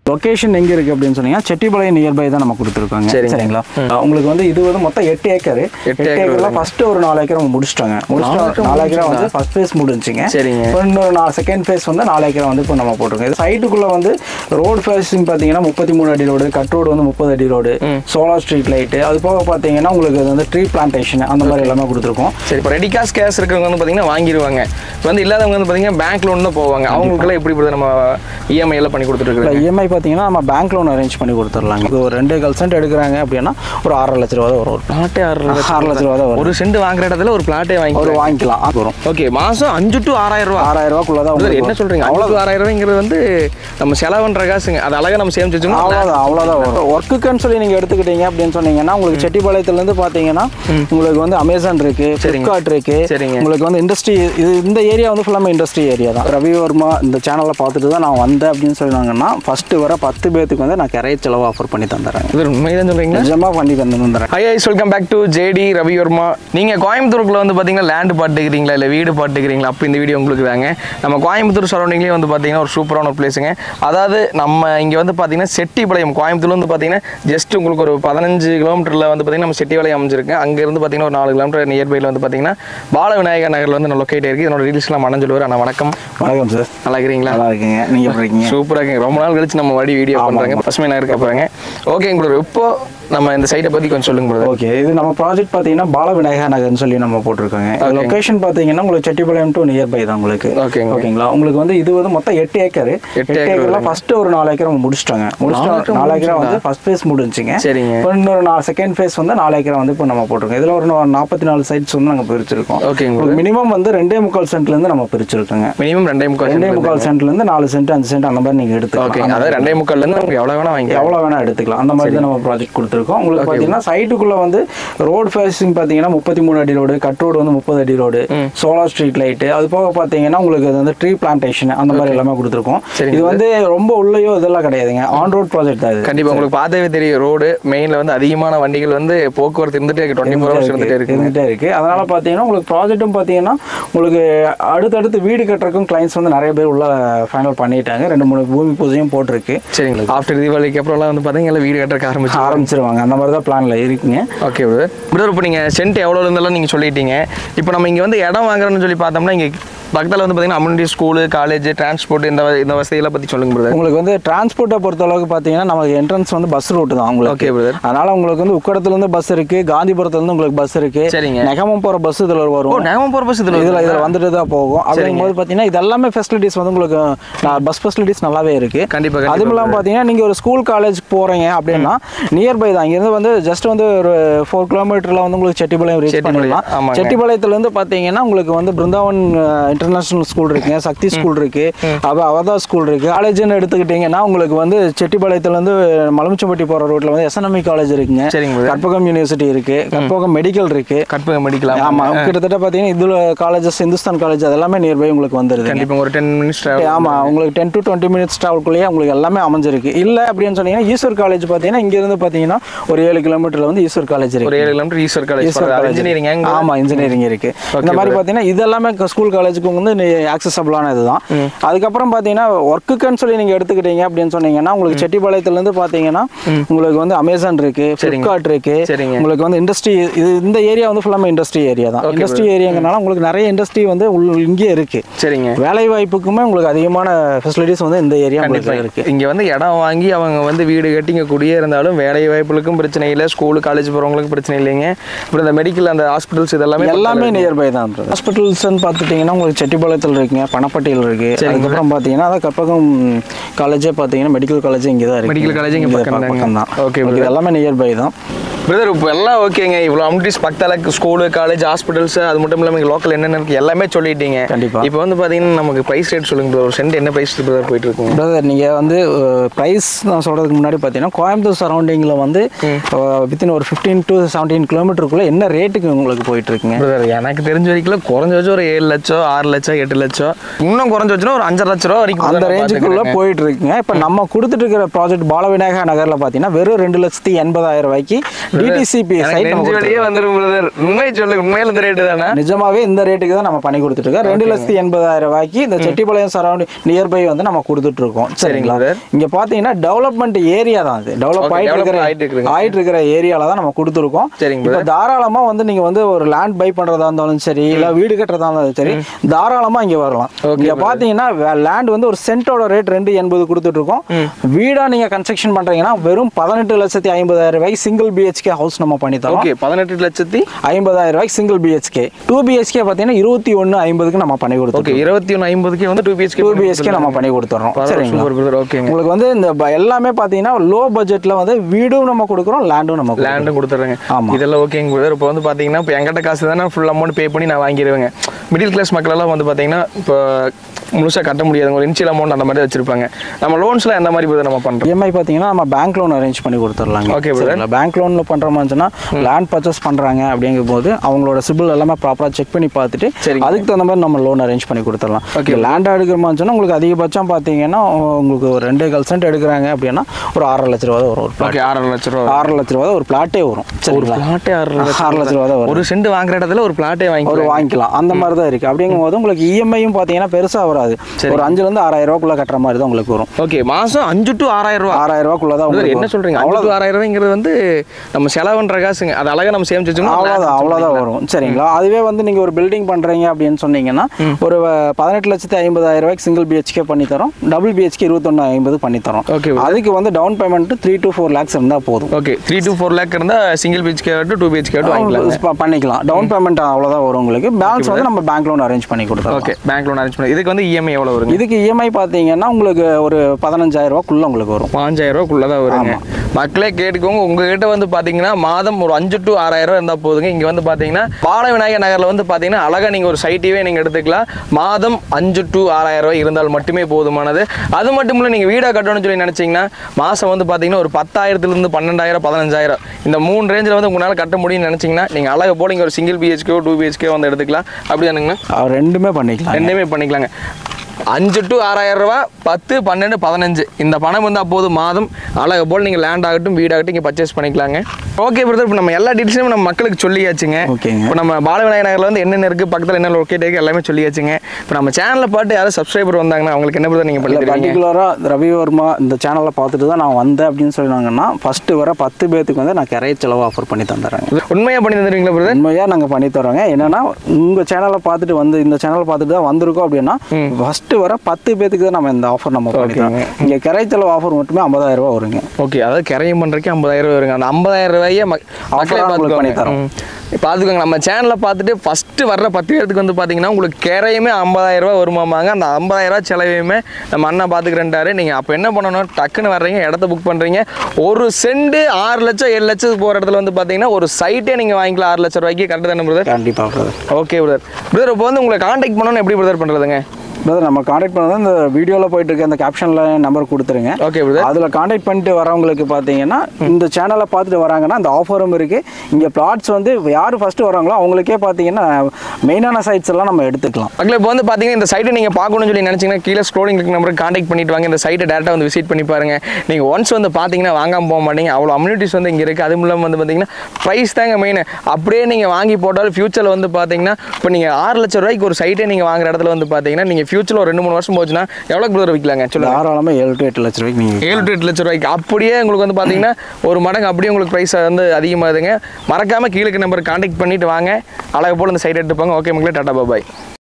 Location எங்க இருக்கு அப்படின்னு சொன்னீங்கன்னா செட்டிப்பாளையம் நியர்பை தான் நம்ம கொடுத்துருக்கோங்க சரிங்க. சரிங்களா அஹ் உங்களுக்கு வந்து இது வந்து மொத்தம் எட்டு ஏக்கர் எட்டு ஏக்கர் ஏக்கர்ல ஃபர்ஸ்ட் ஒரு நாலு ஏக்கர் அவங்க முடிச்சிட்டாங்க முடிச்சிட்டு நாலு ஏக்கர் வந்து ஃபர்ஸ்ட் ஃபேஸ் முடிஞ்சுங்க சரிங்க. இப்போ இன்னொரு நான் செகண்ட் ஃபேஸ் வந்து நாலு ஏக்கர் வந்து இப்போ நம்ம போட்டிருக்கோம் இது சைட்டுக்குள்ள வந்து ரோடு ஃபேஸிங் பார்த்தீங்கன்னா முப்பத்தி மூணு அடி ரோடு கட் ரோடு வந்து முப்பது அடி ரோடு சோலார் ஸ்ட்ரீட் லைட்டு அது போக பார்த்தீங்கன்னா உங்களுக்கு இது வந்து ட்ரீ பிளான்டேஷன் அந்த மாதிரி எல்லாமே கொடுத்துருக்கோம் சரி இப்போ ரெடி காசு கேஷ் இருக்கிறவங்க வந்து பார்த்தீங்கன்னா வாங்கிடுவாங்க இப்போ வந்து இல்லாதவங்க வந்து பார்த்தீங்கன்னா பேங்க் லோன் தான் போவாங்க அவங்களுக்குலாம் எப்படி இப்படி நம்ம இஎம்ஐ எல்லாம் பண்ணி கொடுத்துட்டு இல்லை இருக்கிறோம் இஎம்ஐ பார்த்தீங்கன்னா நம்ம பேங்க் லோன் அரேஞ்ச் பண்ணி கொடுத்துடலாங்க இது ஒரு ரெண்டு கல்சன்ட் எடுக்கிறாங்க அப்படின்னா ஒரு ஆறரை லட்ச ரூபா தான் வரும் பிளாட்டே ஆறு ஆறு லட்ச ரூபா தான் வரும் ஒரு சென்ட் வாங்குற இடத்துல ஒரு பிளாட்டே ஒரு வாங்கி வாங்கிக்கலாம் அது வரும் ஓகே மாசம் அஞ்சு டு ஆறாயிரம் ரூபா ஆறாயிரம் ரூபாக்குள்ள தான் brother, உங்களுக்கு என்ன வரும். சொல்றீங்க அவ்வளோ ஆறாயிரம் ரூபாய்ங்கிறது வந்து நம்ம செலவுன்ற காசுங்க அது அழகா நம்ம சேமிச்சு வச்சோம்னா அவ்வளோதான் அவ்வளோதான் வரும் ஒர்க்குக்குன்னு சொல்லி நீங்கள் எடுத்துக்கிட்டீங்க அப்படின்னு சொன்னீங்கன்னா உங்களுக்கு செட்டிப்பாளையத்துலேருந்து பார்த்தீங்கன்னா உங்களுக்கு வந்து அமேசான் இருக்கு ஃப்ளிப்கார்ட் இருக்கு சரிங்க. உங்களுக்கு வந்து இண்டஸ்ட்ரி இது இந்த ஏரியா வந்து ஃபுல்லாமே இண்டஸ்ட்ரி ஏரியா தான் ரவி வர்மா இந்த சேனலை பார்த்துட்டு தான் நான் வந்தேன் அப்படின்னு சொன்னாங்கன்னா ஃபர்ஸ்ட் வர பத்து பேர்த்துக்கு வந்து நான் கரைய செலவு ஆஃபர் பண்ணி தந்துடுறேன் இது உண்மைதான் சொல்றீங்களா நிஜமாக பண்ணி தந்து தந்துடுறேன் high ice welcome back to JD Ravi Varma நீங்கள் கோயம்புத்தூருக்குள்ள வந்து பார்த்தீங்கன்னா லேண்டு பாட்டுக்கிறீங்களா இல்லை வீடு பாட்டுக்கிறீங்களா அப்போ இந்த வீடியோ உங்களுக்கு தாங்க நம்ம கோயம்புத்தூர் சரௌண்டிங்லேயே வந்து பார்த்தீங்கன்னா ஒரு சூப்பரான ஒரு பிளேஸுங்க அதாவது நம்ம இங்கே வந்து பார்த்தீங்கன்னா செட்டிப்பாளையம் கோயம்புத்தூர்ல வந்து பார்த்தீங்கன்னா ஜஸ்ட் உங்களுக்கு ஒரு பதினஞ்சு கிலோமீட்டரில் வந்து பார்த்தீங்கன்னா நம்ம செட்டிப்பாளையம் அமைஞ்சிருக்கு அங்கேருந்து பார்த்தீங்கன்னா ஒரு நாலு கிலோமீட்டர் நியர்பையில் வந்து பார்த்தீங்கன்னா பால விநாயகர் நகரில் வந்து லொக்கேட் இருக்குது என்னோட ரீல்ஸ்லாம் மனம் சொல்லுவார் அண்ணா வணக்கம் வணக்கம் சார் நல்லா இருக்கிறீங்களா நல்லா இருக்கீங்க நீங்கள் எப்படி இருக்கீங்க சூப்பராக இருக்குங்க ரொம்ப நாள் கழிச்சு நம்ம வடி வீடியோ பண்ணுறாங்க பசுமை நகருக்கு போகிறாங்க ஓகேங்க ப்ரோ இப்போ நம்ம இந்த சைட்டை பற்றி கொஞ்சம் சொல்லுங்க ப்ரோ ஓகே இது நம்ம ப்ராஜெக்ட் பார்த்தீங்கன்னா பால விநாயகர் நகர்னு சொல்லி நம்ம போட்டிருக்கோங்க லொகேஷன் பார்த்தீங்கன்னா உங்களுக்கு செட்டிப்பாளையம் டு நியர்பை தான் உங்களுக்கு ஓகேங்க. ஓகேங்களா உங்களுக்கு வந்து இது வந்து மொத்தம் எட்டு ஏக்கர் எட்டு ஏக்கர் ஏக்கர்ல ஃபர்ஸ்ட் ஒரு நாலு ஏக்கர் அவங்க முடிச்சிட்டாங்க முடிச்சிட்டு நாலு ஏக்கர் வந்து ஃபர்ஸ்ட் ஃபேஸ் முடிஞ்சுங்க சரிங்க. இப்போ இன்னொரு நாலு செகண்ட் ஃபேஸ் வந்து நாலு ஏக்கர் வந்து இப்போ நம்ம போட்டிருக்கோம் இதில் ஒரு நாற்பத்தி நாலு சைட்ஸ் வந்து நாங்கள் பிரிச்சிருக்கோம் ஓகேங்க மினிமம் வந்து ரெண்டே முக்கால் சென்ட்லேருந்து நம்ம பிரிச்சிருக்கோங்க மினிமம் ரெண்டே முக்கால் ரெண்டே முக்கால் சென்ட்லேருந்து நாலு சென்ட் அஞ்சு சென்ட் அந்த மாதிரி நீங்கள் ஓகே எடுத்துக்கலாம் அதாவது ரெண்டே முக்கால்ல இருந்து நமக்கு எவ்வளவு வேணா வாங்கிக்கலாம் எவ்வளோ வேணா எடுத்துக்கலாம் அந்த மாதிரி தான் நம்ம ப்ராஜெக்ட் கொடுத்துருக்கோம் உங்களுக்கு பார்த்தீங்கன்னா சைட்டுக்குள்ள வந்து ரோடு ஃபேஸிங் பார்த்தீங்கன்னா முப்பத்தி மூணு அடி ரோடு கட் ரோடு வந்து முப்பது அடி ரோடு சோலார் ஸ்ட்ரீட் லைட்டு அது போக பார்த்தீங்கன்னா உங்களுக்கு அது வந்து ட்ரீ பிளான்டேஷன் அந்த மாதிரி எல்லாமே கொடுத்துருக்கோம் சரிங்க. இது வந்து ரொம்ப உள்ளேயோ இதெல்லாம் கிடையாதுங்க ஆன் ரோட் ப்ராஜெக்ட் தான் இது கண்டிப்பா உங்களுக்கு பார்த்தாவே தெரியும் ரோடு மெயின்ல வந்து அதிகமான வண்டிகள் வந்து போக்குவரத்து இருந்துட்டே இருக்கு டுவெண்ட்டி ஃபோர் ஹவர்ஸ் இருந்துட்டே இருக்கு இருந்துட்டே இருக்கு அதனால பார்த்தீங்கன்னா உங்களுக்கு ப்ராஜெக்ட்டும் பார்த்தீங்கன்னா உங்களுக்கு அடுத்தடுத்து வீடு கட்டுறதுக்கும் கிளைண்ட்ஸ் வந்து நிறைய பேர் உள்ள ஃபைனல் பண்ணிட்டாங்க ரெண்டு மூணு பூமி பூஜையும் போட்டிருக்கு சரிங்களா ஆஃப்டர் தீபாவளிக்கு அப்புறம்லாம் வந்து பார்த்தீங்கன்னா எல்லாம் வீடு கட்டுறக்க ஆரம்பிச்சு ஆரம்பிச்சிருவாங்க அந்த மாதிரி தான் பிளான்ல இருக்குங்க ஓகே பிரதர் பிரதர் இப்போ நீங்கள் சென்ட் எவ்வளோ இருந்தெல்லாம் நீங்கள் சொல்லிட்டீங்க இப்போ நம்ம இங்கே வந்து இடம் வாங்குறோம்னு சொல்லி பார்த்தோம்னா இங்கே பக்கத்தில் வந்து பார்த்தீங்கன்னா அம்யூனிட்டி ஸ்கூலு காலேஜ் டிரான்ஸ்போர்ட் இந்த வ- இந்த வசதியெல்லாம் பற்றி சொல்லுங்க பிரதர் உங்களுக்கு வந்து டிரான்ஸ்போர்ட்டை பொறுத்த அளவுக்கு பார்த்தீங்கன்னா நமக்கு என்ட்ரன்ஸ் வந்து பஸ் ரூட் தான் உங்களுக்கு ஓகே பிரதர் அதனால உங்களுக்கு வந்து உக்கடத்துல இருந்து பஸ் இருக்கு காந்திபுரத்துல இருந்து உங்களுக்கு பஸ் இருக்கு சரிங்க நெகமம் போற பஸ் இதுல ஓ வரும் நேமம் போகிற பஸ் இதில் இதுல இதுல வந்துட்டு தான் போகும் அப்படிங்கும்போது பார்த்தீங்கன்னா இது எல்லாமே ஃபெசிலிட்டிஸ் வந்து உங்களுக்கு பஸ் ஃபெசிலிட்டிஸ் நல்லாவே இருக்கு கண்டிப்பா அதுவும் கண்டிப்பா இல்லாமல் பார்த்தீங்கன்னா நீங்க ஒரு ஸ்கூல் காலேஜ் போறீங்க அப்படின்னா நியர்பை தான் இங்கிருந்து வந்து ஜஸ்ட் வந்து ஒரு ஃபோர் கிலோமீட்டர்ல வந்து உங்களுக்கு செட்டிப்பாளையம் ரீச் செட்டிப்பாளையம், பண்ணிடலாம் ஆமாங்க. செட்டிப்பாளையத்துல இருந்து பார்த்தீங்கன்னா உங்களுக்கு வந்து பிருந்தாவன் இன்டர்நேஷனல் ஸ்கூல் இருக்குங்க சக்தி ஸ்கூல் இருக்கு அப்போ அவதா ஸ்கூல் இருக்கு காலேஜ்னு எடுத்துக்கிட்டீங்கன்னா உங்களுக்கு வந்து செட்டிப்பாளையத்துல இருந்து மலமுச்சம்பட்டி போற ரோட்ல வந்து எஸ்என்எம்இ காலேஜ் இருக்குங்க சரிங்க brother. கற்பகம் யூனிவர்சிட்டி இருக்கு கற்பகம் மெடிக்கல் இருக்கு கற்பகம் மெடிக்கலாம் ஆமா கிட்டத்தட்ட பாத்தீங்கன்னா இதுல காலேஜஸ் இந்துஸ்தான் காலேஜ் அதெல்லாமே நியர்பை உங்களுக்கு வந்துருது கண்டிப்பாக ஒரு டென் மினிட்ஸ் ஆமா உங்களுக்கு டென் டு டுவெண்ட்டி மினிட்ஸ் ட்ராவல்குள்ளேயே உங்களுக்கு எல்லாமே அமைஞ்சிருக்கு இல்ல அப்படின்னு சொன்னீங்கன்னா ஈஸ்வர் காலேஜ் பாத்தீங்கன்னா இங்க இருந்து பாத்தீங்கன்னா ஒரு ஏழு கிலோமீட்டர்ல வந்து ஈஸ்வர் காலேஜ் ஒரு இருக்கு ஏழு kilometre Eshwar college Eshwar college engineering எங்க ஆமா இன்ஜினியரிங் இருக்கு இந்த மாதிரி பாத்தீங்கன்னா இது எல்லாமே ஸ்கூல் காலேஜுக்கு வந்து ஆக்சசபிளான இதுதான் அதுக்கப்புறம் பாத்தீங்கன்னா ஒர்க்குக்குன்னு சொல்லி நீங்க எடுத்துக்கிட்டீங்க அப்படின்னு சொன்னீங்கன்னா உங்களுக்கு செட்டிப்பாளையத்துல இருந்து பாத்தீங்கன்னா உங்களுக்கு வந்து அமேசான் இருக்கு ஃபிளிப்கார்ட் இருக்கு சரிங்க. உங்களுக்கு வந்து இண்டஸ்ட்ரி இது இந்த ஏரியா வந்து ஃபுல்லாமே இண்டஸ்ட்ரி ஏரியா தான் இண்டஸ்ட்ரி ஏரியாங்கிறனால உங்களுக்கு நிறைய இண்டஸ்ட்ரி வந்து உள்ள இங்கே இருக்கு சரிங்க வேலை வாய்ப்புக்குமே உங்களுக்கு அதிகமான ஃபெசிலிட்டிஸ் வந்து இந்த ஏரியா உங்களுக்கு இருக்கு இங்க வந்து இடம் வாங்கி அவங்க வந்து வீடு கட்டி இங்க குடியே இருந்தாலும் வேலை வாய்ப்புகளுக்கும் பிரச்சனை இல்லை ஸ்கூல் காலேஜ் போறவங்களுக்கும் பிரச்சனை இல்லைங்க அப்புறம் இந்த மெடிக்கல் அந்த ஹாஸ்பிட்டல்ஸ் இதெல்லாமே எல்லாமே நியர்பை தான் ஹாஸ்பிட்டல்ஸ்னு பார்த்துட்டிங்கன்னா உங்களுக்கு செட்டிப்பாளையத்தில் இருக்குங்க பணப்பட்டியில் இருக்கு அதுக்கப்புறம் பார்த்தீங்கன்னா அதான் கற்பகம் காலேஜே பார்த்தீங்கன்னா மெடிக்கல் காலேஜே இங்கே தான் இருக்கு Medical college இங்க இங்க பக்கம் பக்கம் தான் Okay, ஓகே இது எல்லாமே நியர்பை தான் பிரதர் இப்போ எல்லாம் ஓகேங்க இவ்வளோ அம்யூனிட்டிஸ் பக்கத்தில் ஸ்கூலு காலேஜ் ஹாஸ்பிட்டல்ஸ் அது மட்டும் இல்லாமல் இங்கே லோக்கல் என்னென்ன இருக்குது எல்லாமே சொல்லிட்டீங்க கண்டிப்பா. இப்போ வந்து பார்த்தீங்கன்னா நமக்கு ப்ரைஸ் ரேட் சொல்லுங்க bro. ஒரு சென்ட் என்ன ப்ரைஸ் பிரதர் போயிட்டு இருக்குங்க பிரதர் நீங்கள் வந்து ப்ரைஸ் நான் சொல்கிறதுக்கு முன்னாடி பார்த்தீங்கன்னா கோயம்புத்தூர் சரௌண்டிங்கில் வந்து வித்தின் ஒரு ஃபிஃப்டீன் டு செவன்டீன் கிலோமீட்டருக்குள்ளே என்ன ரேட்டுக்கு உங்களுக்கு போயிட்டு இருக்குங்க பிரதர் எனக்கு தெரிஞ்ச வரைக்கும் குறைஞ்ச வச்சு ஒரு ஏழு லட்சம் ஆறு லட்சம் எட்டு லட்சம் இன்னும் குறைஞ்ச வச்சுன்னா ஒரு அஞ்சரை லட்ச ரூபா வரைக்கும் அந்த brother நான் ரேஞ்சுக்குள்ள பார்த்துக்கிறேங்க. போயிட்டு இருக்குங்க இப்போ நம்ம கொடுத்துட்டு இருக்கிற ப்ராஜெக்ட் பாலவிநாயகா நகரில் பார்த்தீங்கன்னா வெறும் ரெண்டு லட்சத்தி எண்பதாயிரம் ரூபாய்க்கு டிடிசிபி எனக்கு சைட் நெஞ்சு வலியே வந்துரும் பிரதர் உண்மை சொல்லு உண்மையில இந்த ரேட்டு தானே நிஜமாவே இந்த ரேட்டுக்கு தான் நம்ம பண்ணி கொடுத்துட்டு இருக்கோம் ரெண்டு லட்சத்தி எண்பதாயிரம் ரூபாய்க்கு இந்த செட்டிப்பாளையம் சரௌண்டிங் நியர்பை வந்து நம்ம கொடுத்துட்டு இருக்கோம் சரிங்களா brother. இங்க பாத்தீங்கன்னா டெவலப்மெண்ட் ஏரியா தான் இது டெவலப் Okay, ஆயிட்டு develop இருக்கிற ஆயிட்டு இருக்குங்க. ஆயிட்டு இருக்கிற ஏரியால தான் நம்ம கொடுத்துருக்கோம் சரிங்க இப்போ தாராளமா வந்து நீங்க வந்து ஒரு லேண்ட் பை பண்றதா இருந்தாலும் சரி இல்ல வீடு கட்டுறதா இருந்தாலும் சரி தாராளமா இங்க வரலாம் இங்க பாத்தீங்கன்னா லேண்ட் வந்து ஒரு சென்ட்டோட ரேட் ரெண்டு எண்பது கொடுத்துட்டு இருக்கோம் வீடா நீங்க கன்ஸ்ட்ரக்ஷன் பண்றீங்கன்னா வெறும் பதினெட்டு லட்சத்தி ஐம்பதாயிரம் ரூபாய்க்கு சிங்கிள் பிஹெச்கே ஹவுஸ் நம்ம பண்ணி தரோம் ஓகே பதினெட்டு லட்சத்தி ஐம்பதாயிரம் ரூபாய்க்கு சிங்கிள் பிஹெச்கே டூ பிஹெச்கே பார்த்தீங்கன்னா இருபத்தி ஒன்று ஐம்பதுக்கு நம்ம பண்ணி கொடுத்துருக்கோம் ஓகே இருபத்தி ஒன்று ஐம்பதுக்கே வந்து டூ பிஹெச்கே டூ பிஹெச்கே நம்ம பண்ணி கொடுத்துறோம் சரிங்களா சூப்பர் பிரதர் ஓகேங்க உங்களுக்கு வந்து இந்த ப- எல்லாமே பார்த்தீங்கன்னா லோ பட்ஜெட்ல வந்து வீடும் நம்ம கொடுக்குறோம் லேண்டும் நம்ம கொடுக்குறோம். லேண்டும் கொடுத்துட்றேங்க ஆமா. இதெல்லாம் ஓகேங்க பிரதர் இப்போ வந்து பார்த்தீங்கன்னா இப்போ என்கிட்ட காசு தானே ஃபுல் அமௌண்ட் பே பண்ணி நான் வாங்கிடுவேங்க மிடில் கிளாஸ் மக்கள் எல்லாம் வந்து பார்த்தீங்கன்னா இப்போ முழுசாக கட்ட முடியாதுங்க ஒரு இன்ச்சியல் அமௌண்ட் அந்த மாதிரி வச்சிருப்பாங்க நம்ம லோன்ஸ்ல எந்த மாதிரி பிரதர் நம்ம பண்ணுறோம் இஎம்ஐ பார்த்தீங்கன்னா நம்ம பேங்க் லோன் அரேஞ்ச் பண்ணி கொடுத்துடலாங்க Okay, brother. பேங்க் லோனில் பண்ணுற மாதிரினா லேண்ட் பர்ச்சேஸ் பண்ணுறாங்க அப்படிங்கும் போது அவங்களோட சிபில் எல்லாமே ப்ராப்பராக செக் பண்ணி பார்த்துட்டு சரிங்க. அதுக்கு தகுந்த மாதிரி நம்ம லோன் அரேஞ்ச் பண்ணி கொடுத்துடலாம் Okay. லேண்ட் எடுக்கிற மாதிரினா உங்களுக்கு அதிகபட்சம் பார்த்தீங்கன்னா உங்களுக்கு ஒரு ரெண்டு கல்சன்ட் எடுக்கிறாங்க அப்படின்னா ஒரு ஆறரை லட்ச ரூபா தான் வரும் ஒரு பிளாட் ஓகே ஆறரை லட்ச ரூபா ஆறரை லட்ச ரூபா தான் ஒரு பிளாட்டே வரும் ஒரு சரிங்களா பிளாட்டே ஆறரை லட்சம் ஆறு லட்ச ரூபா தான் வரும் ஒரு சென்ட் வாங்குற இடத்துல ஒரு பிளாட்டே வாங்கி ஒரு வாங்கிக்கலாம் அந்த மாதிரி தான் இருக்கு அப்படிங்கும் போது உங்களுக்கு இஎம்ஐயும் பார்த்தீங்கன்னா பெருசா வராது ஒரு அஞ்சுல இருந்து ஆறாயிரம் ரூபாய்க்குள்ள கட்டுற மாதிரி தான் உங்களுக்கு வரும் ஓகே மாசம் அஞ்சு டு ஆறாயிரம் ரூபா ஆறாயிரம் ரூபாய்க்குள்ள தான் பிரதர் உங்களுக்கு என்ன வரும். சொல்றீங்க அவ்வளோ ஆறாயிரம் ரூபாய்ங்கிறது வந்து நம்ம செலவுன்ற காசுங்க அது அழகா நம்ம சேமிச்சு வச்சோம்னா அவ்வளோதான் அவ்வளோதான் வரும் சரிங்களா அதுவே வந்து நீங்க ஒரு பில்டிங் பண்றீங்க அப்படின்னு சொன்னீங்கன்னா ஒரு அஹ், பதினெட்டு லட்சத்தி ஐம்பதாயிரம் ரூபாய்க்கு சிங்கிள் பிஹெச்கே பண்ணி தரோம் டபுள் பிஹெச்கே இருபத்தொன்னு ஐம்பது பண்ணி தரோம் Okay, அதுக்கு வந்து down payment three to four lakhs இருந்தா போதும் okay three to four lakh இருந்தால் single BHK to two BHK வாங்கிக்கலாம் ப- பண்ணிக்கலாம் டவுன் பேமெண்ட் அவ்வளோதான் வரும் உங்களுக்கு பேலன்ஸ் வந்து நம்ம பேங்க் லோன் அரேஞ்ச் பண்ணி கொடுத்துருவோம் ஓகே பேங்க் லோன் அரேஞ்ச் பண்ணி இதுக்கு வந்து இஎம்ஐ எவ்வளோ வருங்க இதுக்கு இஎம்ஐ பார்த்தீங்கன்னா உங்களுக்கு ஒரு பதினஞ்சாயிரம் ரூபாய்க்குள்ள உங்களுக்கு வரும் பாஞ்சாயிரம் ரூபாய்க்குள்ள தான் வருங்க மக்களே கேட்டுக்கோங்க உங்ககிட்ட வந்து பாத்தீங்கன்னா மாதம் ஒரு அஞ்சு டு ஆறாயிரம் ரூபாய் இருந்தால் போதுங்க இங்க வந்து பாத்தீங்கன்னா பால விநாயகர் நகர்ல வந்து பாத்தீங்கன்னா அழகா நீங்க ஒரு சைட்டையே நீங்க எடுத்துக்கலாம் மாதம் அஞ்சு டு ஆறாயிரம் ரூபாய் இருந்தால் மட்டுமே போதுமானது அது மட்டும் இல்லை நீங்க வீடா கட்டணும்னு சொல்லி நினைச்சீங்கன்னா மாசம் வந்து பாத்தீங்கன்னா ஒரு பத்தாயிரத்துல இருந்து பன்னெண்டாயிரம் பதினஞ்சாயிரம் இந்த மூணு ரேஞ்சில் வந்து உங்களால கட்ட முடியும்னு நினைச்சீங்கன்னா நீங்க அழகா போல இங்க ஒரு சிங்கிள் பிஹெச்கே டூ பிஹெச்கே வந்து எடுத்துக்கலாம் அப்படிதானுங்கண்ணா அஹ் ரெண்டுமே பண்ணிக்கலாம் ரெண்டுமே பண்ணிக்கலாங்க அஞ்சு டு ஆறாயிரம் ரூபாய் பத்து பன்னெண்டு பதினஞ்சு இந்த பணம் இருந்தால் போதும் மாதம் அழகு போல் நீங்கள் லேண்ட் ஆகட்டும் வீடாகட்டும் இங்கே பர்ச்சேஸ் பண்ணிக்கலாங்க ஓகே பிரதர் இப்போ நம்ம எல்லா டீட்டெயிலும் நம்ம மக்களுக்கு சொல்லியாச்சுங்க ஓகேங்க. இப்போ நம்ம பாலவிநாயகர் நகரில் வந்து என்னென்ன இருக்குது பக்கத்தில் என்ன லொக்கேட் இருக்குது எல்லாமே சொல்லியாச்சுங்க இப்போ நம்ம சேனலில் பாட்டு யாரும் சப்ஸ்கிரைபர் வந்தாங்கன்னா அவங்களுக்கு என்ன பிரதர் நீங்கள் பண்ணி தருவீங்க பர்டிகுலராக ரவிவர்மா இந்த சேனலை பார்த்துட்டு தான் நான் வந்தேன் அப்படின்னு சொன்னாங்கன்னா ஃபர்ஸ்ட் வர பத்து பேத்துக்கு வந்து நான் கிரைய செலவு ஆஃபர் பண்ணி தந்துடுறேங்க உண்மையாக பண்ணி தந்துடுவீங்களா பிரதர் உண்மையாக நாங்கள் பண்ணி தரோங்க என்னன்னா உங்கள் சேனலை பார்த்துட்டு வந்து இந்த சேனலை பார்த்துட்டு தான் வந்திருக்கோம் அப்படின்னா ஃபர்ஸ்ட் வர பத்து பேத்துக்கு தான் நம்ம இந்த ஆஃபர் நம்ம பண்ணி தரோம் இங்கே கிரை செலவு ஆஃபர் மட்டுமே ஐம்பதாயிரம் ரூபா வருங்க ஓகே அதாவது கிரையம் பண்ணுறதுக்கு ஐம்பதாயிரம் ரூபாய் வருங்க அந்த ஐம்பதாயிரம் ரூபாயை மக்- மக்களே உங்களுக்கு பார்த்துக்கோங்க பண்ணி தரோம். ம். பார்த்துக்கோங்க நம்ம சேனலில் பார்த்துட்டு ஃபஸ்ட்டு வர்ற பத்து பேருக்கு வந்து பார்த்தீங்கன்னா உங்களுக்கு கிரையுமே ஐம்பதாயிரம் ரூபாய் வருமாமாங்க அந்த ஐம்பதாயிரம் ரூபாய் செலவையுமே நம்ம அண்ணா பார்த்துக்கிறேன்ட்டாரு நீங்கள் அப்போ என்ன பண்ணணும் டக்குன்னு வர்றீங்க இடத்த புக் பண்ணுறீங்க ஒரு செண்டு ஆறு லட்சம் ஏழு லட்சத்துக்கு போகிற இடத்துல வந்து பார்த்தீங்கன்னா ஒரு சைட்டே நீங்கள் வாங்கிக்கலாம் ஆறு லட்சம் ரூபாய்க்கு கரெக்டு தானே பிரதர் கண்டிப்பாக பிரதர் ஓகே பிரதர் பிரதர் இப்போ வந்து உங்களை காண்டாக்ட் பண்ணணும் எப்படி பிரதர் பண்ணுறதுங்க பிரதர் நம்ம காண்டாக்ட் பண்ணது இந்த வீடியோவில் போயிட்டு இருக்க இந்த கேப்ஷனில் நம்பர் கொடுத்துருங்க ஓகே பிரதர் அதில் காண்டாக்ட் பண்ணிட்டு வரவங்களுக்கு பார்த்தீங்கன்னா இந்த சேனலை பார்த்துட்டு வராங்கன்னா அந்த ஆஃபரும் இருக்குது இங்கே பிளாட்ஸ் வந்து யார் ஃபஸ்ட்டு வராங்களோ அவங்களுக்கே பார்த்தீங்கன்னா மெயினான சைட்ஸ் எல்லாம் நம்ம எடுத்துக்கலாம் மக்களே இப்போ வந்து பார்த்தீங்கன்னா இந்த சைட்டை நீங்கள் பார்க்கணும்னு சொல்லி நினச்சிங்கன்னா கீழே ஸ்க்ரோலிங் இருக்க நம்பருக்கு காண்டாக்ட் பண்ணிட்டு வாங்க இந்த சைட்டை டேரெக்டாக வந்து விசிட் பண்ணி பாருங்க நீங்கள் ஒன்ஸ் வந்து பார்த்தீங்கன்னா வாங்காம போக மாட்டீங்க அவ்வளோ அம்யூனிட்டிஸ் வந்து இங்கே இருக்குது அதுவும் இல்லாமல் வந்து பார்த்தீங்கன்னா ப்ரைஸ் தாங்க மெயின் அப்படியே நீங்கள் வாங்கி போட்டாலும் ஃபியூச்சரில் வந்து பார்த்தீங்கன்னா இப்போ நீங்கள் ஆறு லட்சம் ரூபாய்க்கு ஒரு சைட்டே நீங்கள் வாங்குற இடத்துல வந்து பார்த்தீங்கன்னா நீங்கள் ஃபியூச்சரில் ஒரு ரெண்டு மூணு வருஷம் போச்சுன்னா எவ்வளோ பிரதர் விற்கலாங்க சொல்லுங்க தாராளமாக ஏழு டு எட்டு லட்ச ரூபாய்க்கு நீங்கள் ஏழு டு எட்டு லட்ச ரூபாய்க்கு அப்படியே உங்களுக்கு வந்து பார்த்தீங்கன்னா ஒரு மடங்கு அப்படியே உங்களுக்கு ப்ரைஸ் வந்து அதிகமாகுதுங்க மறக்காமல் கீழே நம்பர் காண்டாக்ட் பண்ணிட்டு வாங்க அழகு போல் இந்த சைட் எடுத்துப்பாங்க ஓகே மக்களே டாடா பாபாய்